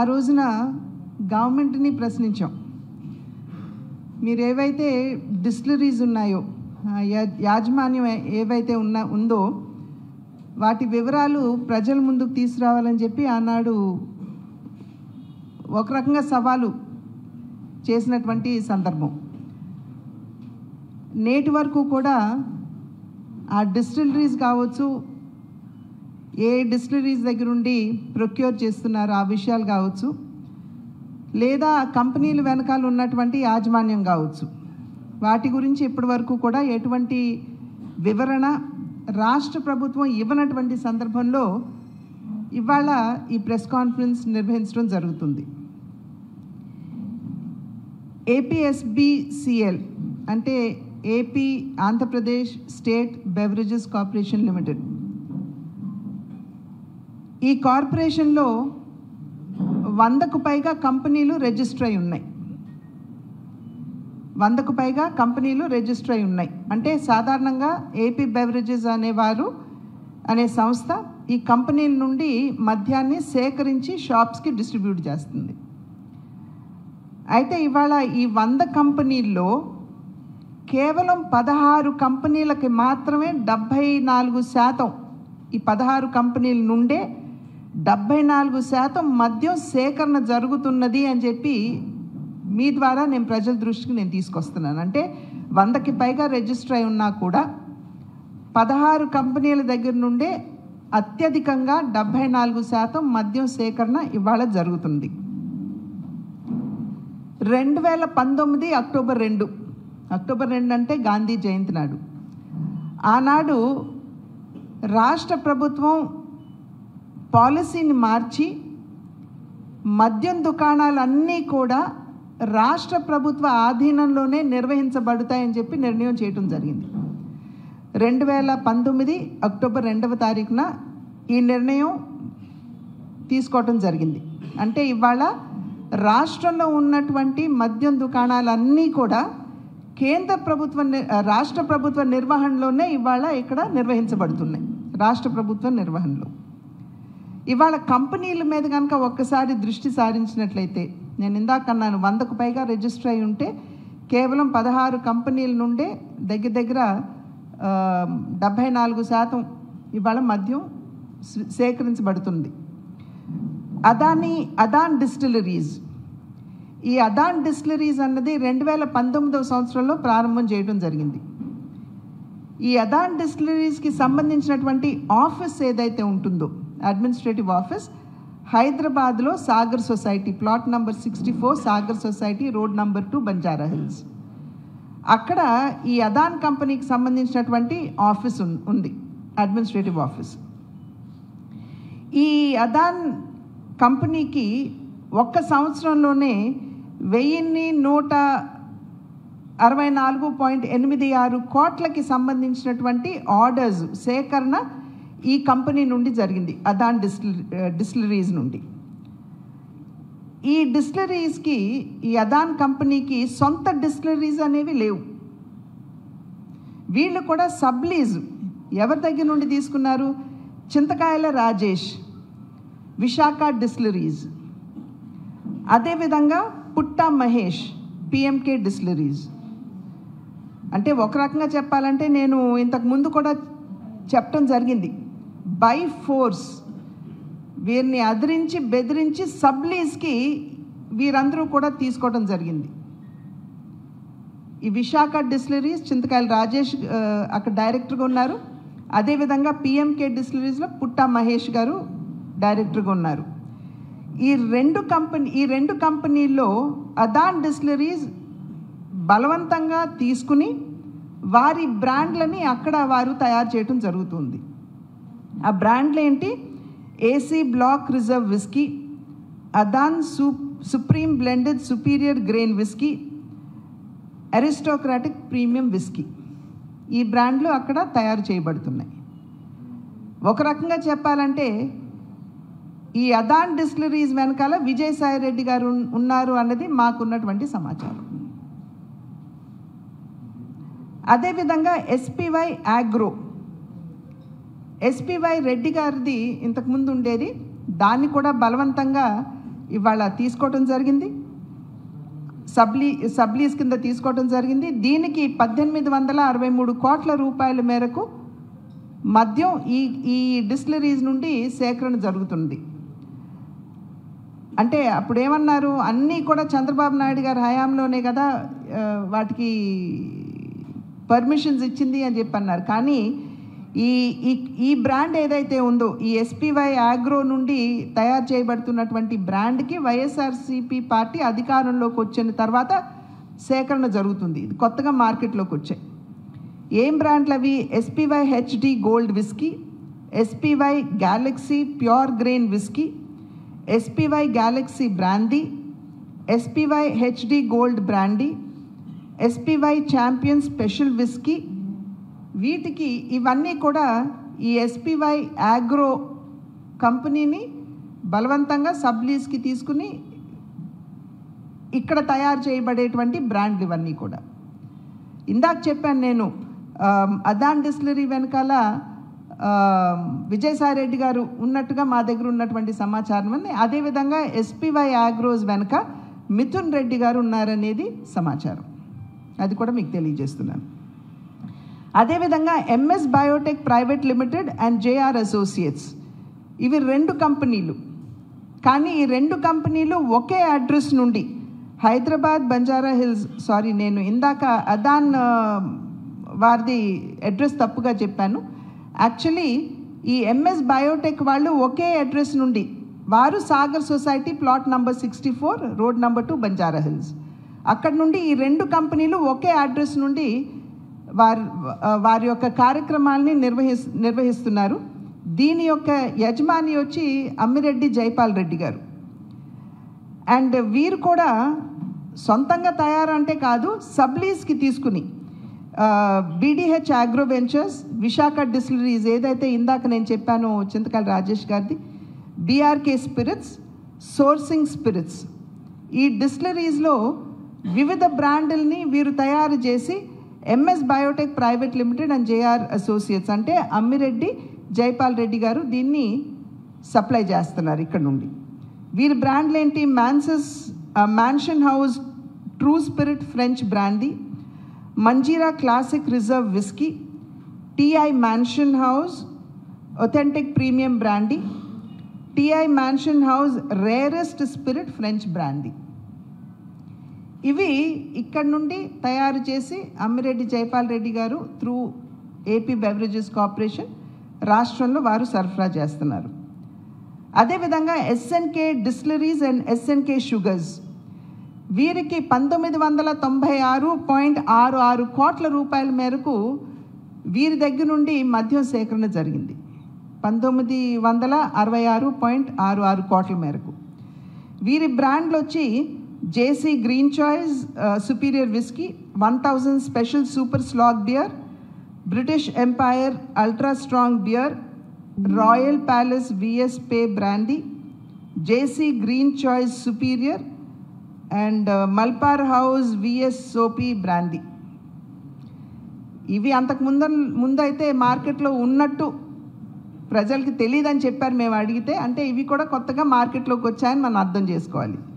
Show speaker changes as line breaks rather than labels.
రోజున గవర్నమెంట్ని ప్రశ్నించాం మీరు ఏవైతే డిస్టిలరీస్ ఉన్నాయో ఆ యా- యాజమాన్యం ఏ- ఏవైతే ఉన్నా ఉందో వాటి వివరాలు ప్రజల ముందుకు తీసుకురావాలని చెప్పి ఆనాడు ఒక రకంగా సవాలు చేసినటువంటి సందర్భం నేటి వరకు కూడా ఆ డిస్టిలరీస్ కావచ్చు ఏ డిస్టిలరీస్ దగ్గర ఉండి ప్రొక్యూర్ చేస్తున్నారో ఆ విషయాలు కావచ్చు లేదా కంపెనీలు వెనకాల ఉన్నటువంటి యాజమాన్యం కావచ్చు వాటి గురించి ఇప్పటి వరకు కూడా ఎటువంటి వివరణ రాష్ట్ర ప్రభుత్వం ఇవ్వనటువంటి సందర్భంలో ఇవాళ ఈ ప్రెస్ కాన్ఫరెన్స్ నిర్వహించడం జరుగుతుంది ఏపీఎస్బిసిఎల్ అంటే AP Andhra Pradesh state beverages corporation limited ఈ కార్పొరేషన్లో వందకు పైగా కంపెనీలు రిజిస్టర్ అయి ఉన్నాయి వందకు పైగా కంపెనీలు రిజిస్టర్ అయి ఉన్నాయి అంటే సాధారణంగా ఏపీ బెవరేజెస్ అనేవారు అనే సంస్థ ఈ కంపెనీల నుండి మద్యాన్ని సేకరించి షాప్స్కి డిస్ట్రిబ్యూట్ చేస్తుంది అయితే ఇవాళ ఈ వంద కంపెనీల్లో కేవలం పదహారు కంపెనీలకి మాత్రమే డెబ్భై నాలుగు శాతం ఈ పదహారు కంపెనీల నుండే డెబ్భై నాలుగు శాతం మద్యం సేకరణ జరుగుతున్నది అని చెప్పి మీ ద్వారా నేను ప్రజల దృష్టికి నేను తీసుకొస్తున్నాను అంటే వందకి పైగా రిజిస్టర్ అయి ఉన్నా కూడా పదహారు కంపెనీల దగ్గర నుండే అత్యధికంగా డెబ్భై నాలుగు శాతం మద్యం సేకరణ ఇవాళ జరుగుతుంది రెండు వేల పంతొమ్మిది అక్టోబర్ రెండు అక్టోబర్ రెండు అంటే గాంధీ జయంతి నాడు ఆనాడు రాష్ట్ర ప్రభుత్వం పాలసీని మార్చి మద్యం దుకాణాలన్నీ కూడా రాష్ట్ర ప్రభుత్వ ఆధీనంలోనే నిర్వహించబడతాయని చెప్పి నిర్ణయం చేయడం జరిగింది రెండు వేల పంతొమ్మిది అక్టోబర్ రెండవ తారీఖున ఈ నిర్ణయం తీసుకోవటం జరిగింది అంటే ఇవాళ రాష్ట్రంలో ఉన్నటువంటి మద్యం దుకాణాలన్నీ కూడా కేంద్ర ప్రభుత్వ ని- రాష్ట్ర ప్రభుత్వ నిర్వహణలోనే ఇవాళ ఇక్కడ నిర్వహించబడుతున్నాయి రాష్ట్ర ప్రభుత్వ నిర్వహణలో ఇవాళ కంపెనీల మీద కనుక ఒక్కసారి దృష్టి సారించినట్లయితే నేను ఇందాక అన్నాను వందకు పైగా రిజిస్టర్ అయి ఉంటే కేవలం పదహారు కంపెనీల నుండే దగ్గర దగ్గర ఆ, డెబ్భై నాలుగు శాతం ఇవాళ మద్యం సే- సేకరించబడుతుంది అదాని అదాన్ డిస్టిలరీస్ ఈ అదాన్ డిస్టిలరీస్ అన్నది రెండు వేల పంతొమ్మిదవ సంవత్సరంలో ప్రారంభం చేయడం జరిగింది ఈ అదాన్ డిస్టిలరీస్కి సంబంధించినటువంటి ఆఫీస్ ఏదైతే ఉంటుందో అడ్మినిస్ట్రేటివ్ ఆఫీస్ హైదరాబాద్లో Sagar society plot number sixty four Sagar society road number two Banjara hills అక్కడ ఈ అదాన్ కంపెనీకి సంబంధించినటువంటి ఆఫీస్ ఉన్- ఉంది అడ్మినిస్ట్రేటివ్ ఆఫీస్ ఈ అదాన్ కంపెనీకి ఒక్క సంవత్సరంలోనే వెయ్యిన్ని నూట అరవై నాలుగు పాయింట్ ఎనిమిది ఆరు కోట్లకి సంబంధించినటువంటి ఆర్డర్స్ సేకరణ ఈ కంపెనీ నుండి జరిగింది అదాన్ డిస్టిల్ డిస్టిలరీస్ నుండి ఈ డిస్టిలరీస్కి ఈ అదాన్ కంపెనీకి సొంత డిస్టిలరీస్ అనేవి లేవు వీళ్ళు కూడా సబ్లీజ్ ఎవరి దగ్గర నుండి తీసుకున్నారు చింతకాయల రాజేష్ విశాఖ డిస్టిలరీస్ అదేవిధంగా పుట్టా మహేష్ పిఎంకే డిస్టిలరీస్ అంటే ఒక రకంగా చెప్పాలంటే నేను ఇంతకు ముందు కూడా చెప్పడం జరిగింది బై ఫోర్స్ వీరిని అదిరించి బెదిరించి సబ్లీస్కి వీరందరూ కూడా తీసుకోవడం జరిగింది ఈ విశాఖ డిస్టిలరీస్ చింతకాయల రాజేష్ ఆ, అక్కడ డైరెక్టర్గా ఉన్నారు అదేవిధంగా పిఎంకే డిస్టిలరీస్లో పుట్టా మహేష్ గారు డైరెక్టర్గా ఉన్నారు ఈ రెండు కంపెనీ ఈ రెండు కంపెనీల్లో అదాన్ డిస్టిలరీస్ బలవంతంగా తీసుకుని వారి బ్రాండ్లని అక్కడ వారు తయారు చేయడం జరుగుతుంది ఆ బ్రాండ్లు ఏంటి AC black reserve whisky Adan సూ supreme blended superior grain whisky aristocratic premium whisky ఈ బ్రాండ్లు అక్కడ తయారు చేయబడుతున్నాయి ఒక రకంగా చెప్పాలంటే ఈ అదాన్ డిస్టిలరీస్ వెనకాల విజయసాయి రెడ్డి గారు ఉన్- ఉన్నారు అన్నది మాకున్నటువంటి సమాచారం అదేవిధంగా ఎస్పీవై ఆగ్రో ఎస్పీవై రెడ్డి గారిది ఇంతకుముందు ఉండేది దాన్ని కూడా బలవంతంగా ఇవాళ తీసుకోవటం జరిగింది సబ్లీ సబ్లీస్ కింద తీసుకోవటం జరిగింది దీనికి పద్దెనిమిది వందల అరవై మూడు కోట్ల రూపాయల మేరకు మద్యం ఈ ఈ డిస్టిలరీస్ నుండి సేకరణ జరుగుతుంది అంటే అప్పుడు ఏమన్నారు అన్నీ కూడా చంద్రబాబు నాయుడు గారి హయాంలోనే కదా ఆ, వాటికి పర్మిషన్స్ ఇచ్చింది అని చెప్పి అన్నారు కానీ ఈ ఈ ఈ బ్రాండ్ ఏదైతే ఉందో ఈ ఎస్పీవై ఆగ్రో నుండి తయారు చేయబడుతున్నటువంటి బ్రాండ్కి వైఎస్ఆర్సీపీ పార్టీ అధికారంలోకి వచ్చిన తర్వాత సేకరణ జరుగుతుంది ఇది కొత్తగా మార్కెట్లోకి వచ్చాయి ఏం బ్రాండ్లు అవి SPY HD gold whisky SPY galaxy pure grain whisky SPY galaxy brandy SPY HD gold brandy SPY champion special whisky వీటికి ఇవన్నీ కూడా ఈ ఎస్పీవై ఆగ్రో కంపెనీని బలవంతంగా సబ్లీస్కి తీసుకుని ఇక్కడ తయారు చేయబడేటువంటి బ్రాండ్లు ఇవన్నీ కూడా ఇందాక చెప్పాను నేను ఆమ్, అదాన్ డిస్టిలరీ వెనకాల ఆమ్, విజయసాయి రెడ్డి గారు ఉన్నట్టుగా మా దగ్గర ఉన్నటువంటి సమాచారం ఉంది అదేవిధంగా ఎస్పీవై ఆగ్రోస్ వెనక మిథున్ రెడ్డి గారు ఉన్నారనేది సమాచారం అది కూడా మీకు తెలియజేస్తున్నాను అదేవిధంగా MS biotech private limited and JR associates ఇవి రెండు కంపెనీలు కానీ ఈ రెండు కంపెనీలు ఒకే అడ్రస్ నుండి హైదరాబాద్ బంజారా హిల్స్ సారీ నేను ఇందాక అదాన్ ఆ, వారిది అడ్రస్ తప్పుగా చెప్పాను యాక్చువల్లీ ఈ ఎంఎస్ బయోటెక్ వాళ్ళు ఒకే అడ్రస్ నుండి వారు Sagar society plot number sixty four road number two Banjara hills అక్కడ నుండి ఈ రెండు కంపెనీలు ఒకే అడ్రస్ నుండి వారి వారి యొక్క కార్యక్రమాల్ని నిర్వహిస్ నిర్వహిస్తున్నారు దీని యొక్క యజమాని వచ్చి అమ్మిరెడ్డి జైపాల్ రెడ్డి గారు అండ్ వీరు కూడా సొంతంగా తయారంటే కాదు సబ్లీస్కి తీసుకుని BDH agro ventures Visakha distilleries ఏదైతే ఇందాక నేను చెప్పానో చింతకాల రాజేష్ గారిది బీఆర్కే స్పిరిట్స్ సోర్సింగ్ స్పిరిట్స్ ఈ డిస్టిలరీస్లో వివిధ బ్రాండుల్ని వీరు తయారు చేసి MS biotech private limited and JR associates అంటే అమ్మిరెడ్డి జైపాల్ రెడ్డి గారు దీన్ని సప్లై చేస్తున్నారు ఇక్కడ నుండి వీరి బ్రాండ్లు ఏంటి మ్యాన్సస్ mansion house true spirit French brandy Manjeera classic reserve whisky TI mansion house authentic premium brandy TI mansion house rarest spirit French brandy ఇవి ఇక్కడ నుండి తయారు చేసి అమ్మిరెడ్డి జైపాల్ రెడ్డి గారు త్రూ ఏపీ బెవరేజెస్ కార్పొరేషన్ రాష్ట్రంలో వారు సరఫరా చేస్తున్నారు అదేవిధంగా SNK distilleries and SNK sugars వీరికి పంతొమ్మిది వందల తొంభై ఆరు పాయింట్ ఆరు ఆరు కోట్ల రూపాయల మేరకు వీరి దగ్గర నుండి మద్యం సేకరణ జరిగింది పంతొమ్మిది వందల అరవై ఆరు పాయింట్ ఆరు ఆరు కోట్ల మేరకు వీరి బ్రాండ్లు వచ్చి JC green choice superior whisky one thousand special super slag beer British empire ultra strong beer royal palace VSOP brandy JC green choice superior and మల్పార్ హౌస్ విఎస్ సోపీ బ్రాండీ ఇవి అంతకు ముందు ముందైతే మార్కెట్లో ఉన్నట్టు ప్రజలకి తెలియదని చెప్పారు మేము అడిగితే అంటే ఇవి కూడా కొత్తగా మార్కెట్లోకి వచ్చాయని మనం అర్థం చేసుకోవాలి